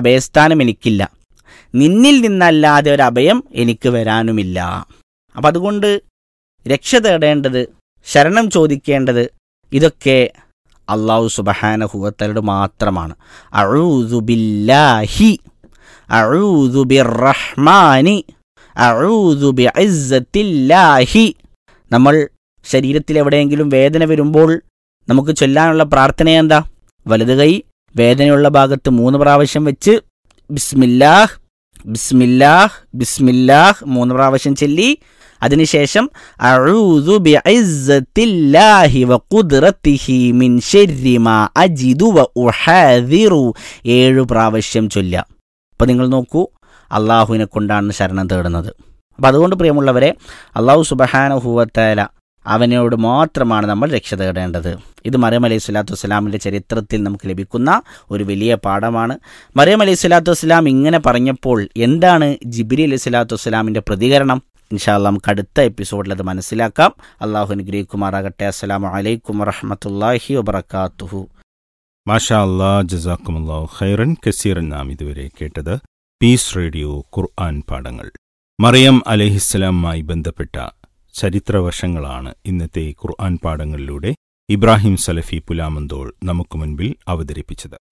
അഭയസ്ഥാനം എനിക്കില്ല നിന്നിൽ നിന്നല്ലാതെ ഒരു അഭയം എനിക്ക് വരാനുമില്ല അപ്പം അതുകൊണ്ട് രക്ഷ തേടേണ്ടത് ശരണം ചോദിക്കേണ്ടത് ഇതൊക്കെ അള്ളാഹു സുബഹാനഹുവത്തലോട് മാത്രമാണ് അഴൂതു ബില്ലാഹി അഴൂതു ബിറഹ്മാനി അഴൂതു ബിഇസ്സത്തില്ലാഹി നമ്മൾ ശരീരത്തിൽ എവിടെയെങ്കിലും വേദന വരുമ്പോൾ നമുക്ക് ചൊല്ലാനുള്ള പ്രാർത്ഥന എന്താ വലത് കൈ വേദനയുള്ള ഭാഗത്ത് മൂന്ന് പ്രാവശ്യം വെച്ച് ബിസ്മില്ലാഹ് ബിസ്മില്ലാഹ് ബിസ്മില്ലാഹ് മൂന്ന് പ്രാവശ്യം ചൊല്ലി അതിനുശേഷം അഊദു ബിഇസ്സത്തില്ലാഹി വഖുദ്റത്തിഹി മിൻ ശർരി മാ അജിദു വ ഉഹാദിറു ഏഴ് പ്രാവശ്യം ചൊല്ലുക അപ്പോൾ നിങ്ങൾ നോക്കൂ അള്ളാഹുവിനെ കൊണ്ടാണ് ശരണം തേടുന്നത് അപ്പം അതുകൊണ്ട് പ്രിയമുള്ളവരെ അള്ളാഹു സുബഹാനഹുവത്തേല അവനോട് മാത്രമാണ് നമ്മൾ രക്ഷ തേടേണ്ടത് ഇത് മറിയം അലൈഹി സ്വലാത്തു വസ്സലാമിൻ്റെ ചരിത്രത്തിൽ നമുക്ക് ലഭിക്കുന്ന ഒരു വലിയ പാഠമാണ് മറിയം അലൈഹി സ്വലാത്തു വസ്സലാം ഇങ്ങനെ പറഞ്ഞപ്പോൾ എന്താണ് ജിബിരി അലൈഹി സ്വലാത്തു വസ്സലാമിൻ്റെ പ്രതികരണം ഇൻഷാല്ല നമുക്ക് അടുത്ത എപ്പിസോഡിൽ അത് മനസ്സിലാക്കാം അള്ളാഹു അനുഗ്രഹിക്കുമാറാകട്ടെ അസ്സലാമു അലൈക്കും വറഹമത്തല്ലാഹി വബർക്കാത്തുഹു മാഷാ അല്ലാ ജസാക്കുമുല്ലാ ഖൈറൻ കസീറൻ നാം ഇതുവരെ കേട്ടത് പീസ് റേഡിയോ ഖുർആൻ പാഠങ്ങൾ മറിയം അലഹിസ്സലാമുമായി ബന്ധപ്പെട്ട ചരിത്രവശങ്ങളാണ് ഇന്നത്തെ ഖുർആൻ പാഠങ്ങളിലൂടെ ഇബ്രാഹിം സലഫി പുലാമന്തോൾ നമുക്ക് മുൻപിൽ അവതരിപ്പിച്ചത്